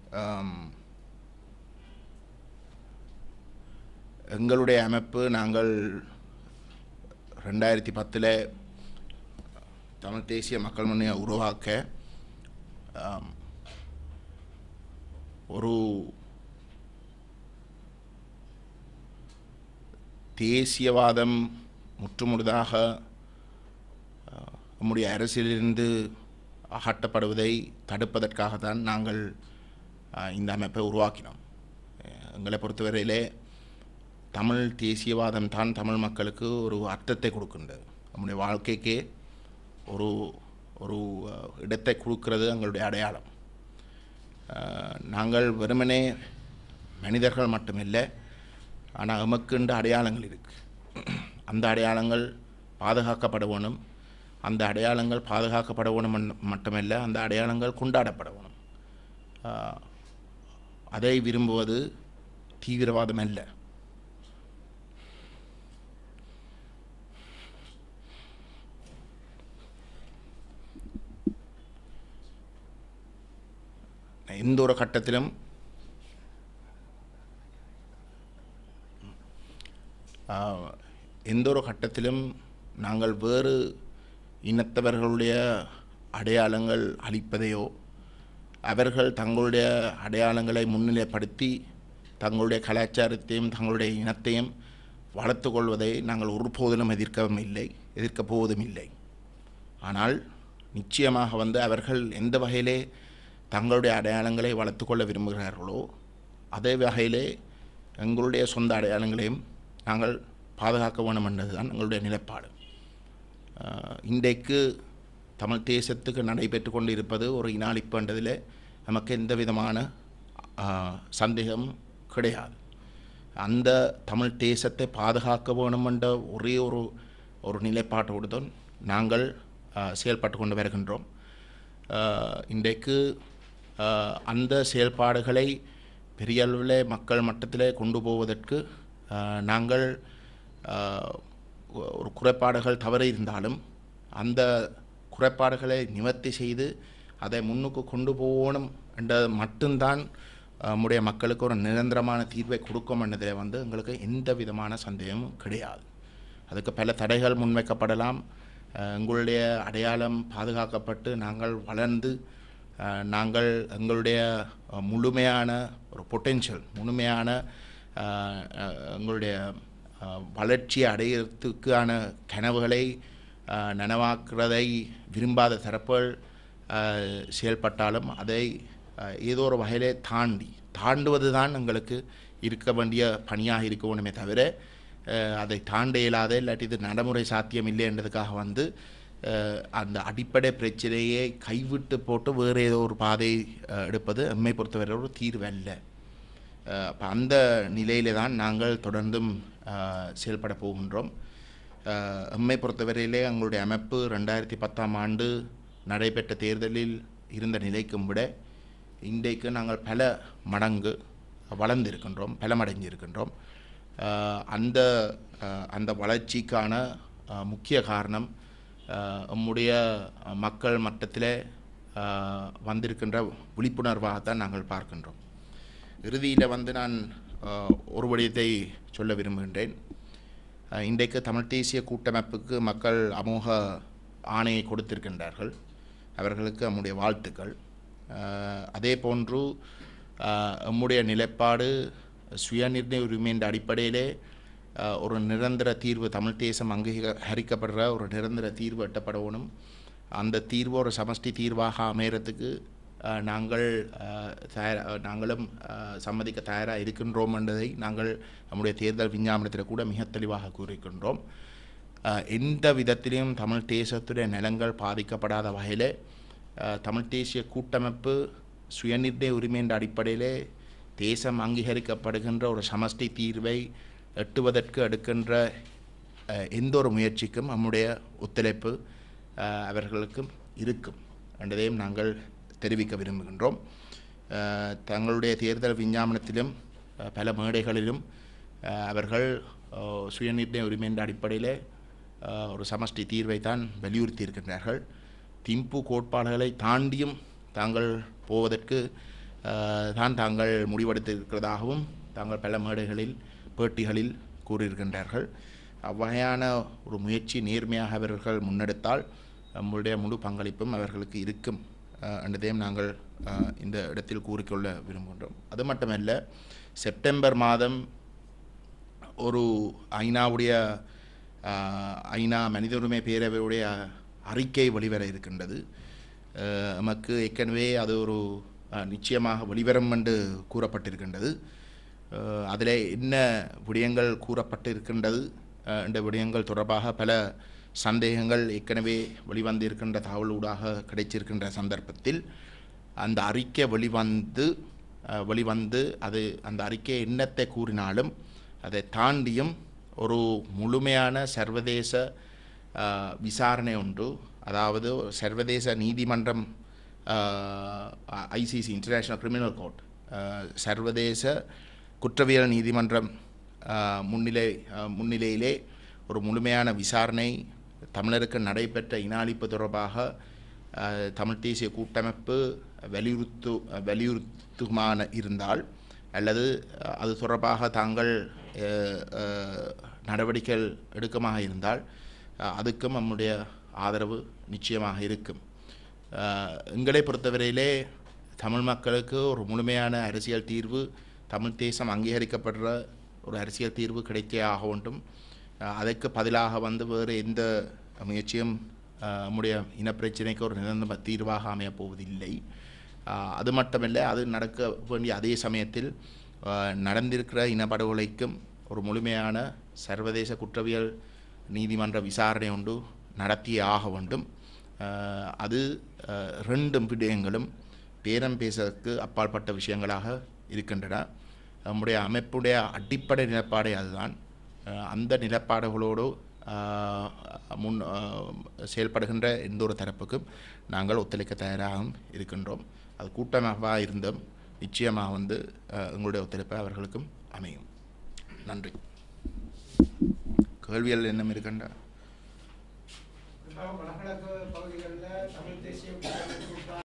ஆம், எங்களுடைய அமைப்பு நாங்கள் ரெண்டாயிரத்தி பத்தில் தமிழ் தேசிய மக்கள் முன்னையை உருவாக்க ஆம், ஒரு தேசியவாதம் முற்றுமுழுதாக அஹ், நம்முடைய அரசியலிருந்து அகற்றப்படுவதை தடுப்பதற்காகத்தான் நாங்கள் அஹ், இந்த அமைப்பை உருவாக்கினோம் அஹ், எங்களை பொறுத்தவரையிலே தமிழ் தேசியவாதம் தான் தமிழ் மக்களுக்கு ஒரு அர்த்தத்தை கொடுக்கின்றது நம்முடைய வாழ்க்கைக்கே ஒரு ஒரு அஹ், இடத்தை கொடுக்கிறது எங்களுடைய அடையாளம் அஹ், நாங்கள் வெறுமனே மனிதர்கள் மட்டுமில்லை ஆனால் எமக்குண்டு அடையாளங்கள் இருக்கு அந்த அடையாளங்கள் பாதுகாக்கப்பட வேணும் அந்த அடையாளங்கள் பாதுகாக்கப்பட வேணும் மன்- மட்டுமல்ல அந்த அடையாளங்கள் கொண்டாடப்பட வேணும் ஆஹ், அதை விரும்புவது தீவிரவாதம் அல்ல எந்த ஒரு கட்டத்திலும் ஆஹ், எந்த ஒரு கட்டத்திலும் நாங்கள் வேறு இனத்தவர்களுடைய அடையாளங்கள் அளிப்பதையோ அவர்கள் தங்களுடைய அடையாளங்களை முன்னிலைப்படுத்தி தங்களுடைய கலாச்சாரத்தையும் தங்களுடைய இனத்தையும் வளர்த்து கொள்வதை நாங்கள் ஒருபோதிலும் எதிர்க்கவும் இல்லை எதிர்க்கப் போவதும் இல்லை ஆனால் நிச்சயமாக வந்து அவர்கள் எந்த வகையிலே தங்களுடைய அடையாளங்களை வளர்த்து கொள்ள விரும்புகிறார்களோ அதே வகையிலே எங்களுடைய சொந்த அடையாளங்களையும் நாங்கள் பாதுகாக்க வேண்டும் என்பதுதான் எங்களுடைய நிலைப்பாடு ஆஹ், இன்றைக்கு தமிழ் தேசத்துக்கு நடைபெற்று கொண்டு இருப்பது ஒரு இனாளிப்பு என்றதில் நமக்கு எந்த விதமான ஆஹ், சந்தேகம் கிடையாது அந்த தமிழ் தேசத்தை பாதுகாக்க வேணும் என்ற ஒரே ஒரு ஒரு நிலைப்பாட்டோடு தான் நாங்கள் ஆஹ், செயல்பட்டு கொண்டு வருகின்றோம் ஆஹ், இன்றைக்கு ஆஹ், அந்த செயல்பாடுகளை பெரிய அளவில் மக்கள் மட்டத்தில் கொண்டு போவதற்கு ஆஹ், நாங்கள் ஆஹ், ஒ- ஒரு குறைபாடுகள் தவறு இருந்தாலும் அந்த குறைபாடுகளை நிவர்த்தி செய்து அதை முன்னுக்கு கொண்டு போகணும் என்ற மட்டும்தான் ஆஹ், நம்முடைய மக்களுக்கு ஒரு நிரந்தரமான தீர்வை கொடுக்கும் என்றதில் வந்து எங்களுக்கு எந்த விதமான சந்தேகமும் கிடையாது அதுக்கு பல தடைகள் முன்வைக்கப்படலாம் அஹ், எங்களுடைய அடையாளம் பாதுகாக்கப்பட்டு நாங்கள் வளர்ந்து அஹ், நாங்கள் எங்களுடைய அஹ், முழுமையான ஒரு பொட்டென்ஷியல் முழுமையான அஹ், அஹ், எங்களுடைய அஹ், வளர்ச்சி அடையிறதுக்கான கனவுகளை அஹ், நனவாக்குறதை விரும்பாத தரப்புகள் அஹ், செயல்பட்டாலும் அதை அஹ், ஏதோ ஒரு வகையிலே தாண்டி தாண்டுவது தான் எங்களுக்கு இருக்க வேண்டிய பணியாக இருக்க வேண்டுமே தவிர அஹ், அதை தாண்ட இயலாத இல்லாட்டி இது நடைமுறை சாத்தியம் இல்லை என்றதுக்காக வந்து அஹ், அந்த அடிப்படை பிரச்சனையை கைவிட்டு போட்டு வேறு ஏதோ ஒரு பாதை அஹ், எடுப்பது எம்மை பொறுத்தவரை ஒரு தீர்வு அல்ல அப்போ அந்த நிலையிலே தான் நாங்கள் தொடர்ந்தும் அஹ், செயல்பட போகின்றோம் அஹ், எம்மை பொறுத்தவரையிலே எங்களுடைய அமைப்பு ரெண்டாயிரத்தி பத்தாம் ஆண்டு நடைபெற்ற தேர்தலில் இருந்த நிலைக்கும் விட இன்றைக்கு நாங்கள் பல மடங்கு வளர்ந்திருக்கின்றோம் பலமடைஞ்சிருக்கின்றோம் அஹ், அந்த அஹ், அந்த வளர்ச்சிக்கான அஹ், முக்கிய காரணம் அஹ், நம்முடைய மக்கள் மட்டத்தில் வந்திருக்கின்ற விழிப்புணர்வாகத்தான் நாங்கள் பார்க்கின்றோம் இறுதியில் வந்து நான் அஹ், ஒரு விடயத்தை சொல்ல விரும்புகின்றேன் அஹ், இன்றைக்கு தமிழ் தேசிய கூட்டமைப்புக்கு மக்கள் அமோக ஆணையை கொடுத்திருக்கின்றார்கள் அவர்களுக்கு நம்முடைய வாழ்த்துக்கள் அஹ், அதே போன்று அஹ், நம்முடைய நிலைப்பாடு சுயநிர்ணய உரிமையின் அடிப்படையிலே அஹ், ஒரு நிரந்தர தீர்வு தமிழ் தேசம் அங்கீகரிக்கப்படுற ஒரு நிரந்தர தீர்வு எட்டப்படணும் அந்த தீர்வு ஒரு சமஷ்டி தீர்வாக அமையறதுக்கு அஹ், நாங்கள் அஹ், தயார் அஹ், நாங்களும் அஹ், சம்மதிக்க தயாராக இருக்கின்றோம் என்பதை நாங்கள் நம்முடைய தேர்தல் விஞ்ஞாபனத்தில் கூட மிக தெளிவாக கூறியிருக்கின்றோம் அஹ், எந்த விதத்திலையும் தமிழ் தேசத்துடைய நிலங்கள் பாதிக்கப்படாத வகையில் தமிழ் தேசிய கூட்டமைப்பு சுயநிர்ணய உரிமை என்ற அடிப்படையிலே தேசம் அங்கீகரிக்கப்படுகின்ற ஒரு சமஷ்டி தீர்வை எட்டுவதற்கு எடுக்கின்ற அஹ், எந்த ஒரு முயற்சிக்கும் நம்முடைய ஒத்துழைப்பு அஹ், அவர்களுக்கும் இருக்கும் என்றதையும் நாங்கள் தெரிவிக்க விரும்புகின்றோம் அஹ், தங்களுடைய தேர்தல் விஞ்ஞாபனத்திலும் அஹ், பல மேடைகளிலும் அஹ், அவர்கள் அஹ், சுயநிர்ணய உரிமை என்ற அடிப்படையில் அஹ், ஒரு சமஷ்டி தீர்வை தான் வலியுறுத்தி இருக்கின்றார்கள் திம்பு கோட்பாடுகளை தாண்டியும் தாங்கள் போவதற்கு அஹ், தான் தாங்கள் முடிவெடுத்திருக்கிறதாகவும் தாங்கள் பல மேடைகளில் பேட்டிகளில் கூறியிருக்கின்றார்கள் அவ்வகையான ஒரு முயற்சி நேர்மையாக அவர்கள் முன்னெடுத்தால் நம்முடைய முழு பங்களிப்பும் அவர்களுக்கு இருக்கும் அஹ், என்றதையும் நாங்கள் அஹ், இந்த இடத்தில் கூறிக்கொள்ள விரும்புகின்றோம் அது மட்டுமல்ல செப்டம்பர் மாதம் ஒரு ஐநாவுடைய ஆஹ், ஐநா மனித உரிமை பேரவையுடைய அறிக்கை வெளிவர இருக்கின்றது ஆஹ், நமக்கு ஏற்கனவே அது ஒரு ஆஹ், நிச்சயமாக வெளிவரும் என்று கூறப்பட்டிருக்கின்றது ஆஹ், அதில் என்ன விடயங்கள் கூறப்பட்டிருக்கின்றது ஆஹ், என்ற விடயங்கள் தொடர்பாக பல சந்தேகங்கள் ஏற்கனவே வெளிவந்திருக்கின்ற தகவலூடாக கிடைச்சிருக்கின்ற சந்தர்ப்பத்தில் அந்த அறிக்கை வெளிவந்து அஹ், வெளிவந்து அது அந்த அறிக்கை என்னத்தை கூறினாலும் அதை தாண்டியும் ஒரு முழுமையான சர்வதேச அஹ், விசாரணை ஒன்று அதாவது ஒரு சர்வதேச நீதிமன்றம் ஐசிசி இன்டர்நேஷ்னல் கிரிமினல் கோர்ட் சர்வதேச குற்றவியல் நீதிமன்றம் அஹ், முன்னிலை அஹ், முன்னிலையிலே ஒரு முழுமையான விசாரணை தமிழருக்கு நடைபெற்ற இன அழிப்பு தொடர்பாக அஹ், தமிழ் தேசிய கூட்டமைப்பு வலியுறுத்து வலியுறுத்துமான இருந்தால் அல்லது அஹ், அது தொடர்பாக தாங்கள் அஹ், அஹ், நடவடிக்கைகள் எடுக்கமாக இருந்தால் அஹ், அதுக்கும் நம்முடைய ஆதரவு நிச்சயமாக இருக்கும் அஹ், எங்களை பொறுத்தவரையிலே தமிழ் மக்களுக்கு ஒரு முழுமையான அரசியல் தீர்வு தமிழ் தேசம் அங்கீகரிக்கப்படுற ஒரு அரசியல் தீர்வு கிடைத்தே ஆக வேண்டும் அஹ், அதற்கு பதிலாக வந்து வேறு எந்த முயற்சியும் அஹ், நம்முடைய இனப்பிரச்சனைக்கு ஒரு நிரந்தர தீர்வாக அமையப் போவதில்லை அஹ், அது மட்டுமல்ல அது நடக்க வேண்டிய அதே சமயத்தில் அஹ், நடந்திருக்கிற இனப்படுகொலைக்கும் ஒரு முழுமையான சர்வதேச குற்றவியல் நீதிமன்ற விசாரணை ஒன்று நடத்தியே ஆக வேண்டும் அஹ், அது அஹ், ரெண்டும் விடயங்களும் பேரம் பேசுவதற்கு அப்பாற்பட்ட விஷயங்களாக இருக்கின்றன நம்முடைய அமைப்புடைய அடிப்படை நிலப்பாடே அதுதான் அஹ், அந்த நிலப்பாடுகளோடு அஹ், முன் அஹ், செயல்படுகின்ற எந்த ஒரு தரப்புக்கும் நாங்கள் ஒத்துழைக்க தயாராகவும் இருக்கின்றோம் அது கூட்டமாக இருந்தும் நிச்சயமாக வந்து அஹ், எங்களுடைய ஒத்துழைப்பு அவர்களுக்கும் அமையும் நன்றி கேள்விகள் என்ன இருக்கின்ற வடகிழக்கு பகுதிகளில் தமிழ் தேசிய கூட்டமைப்பு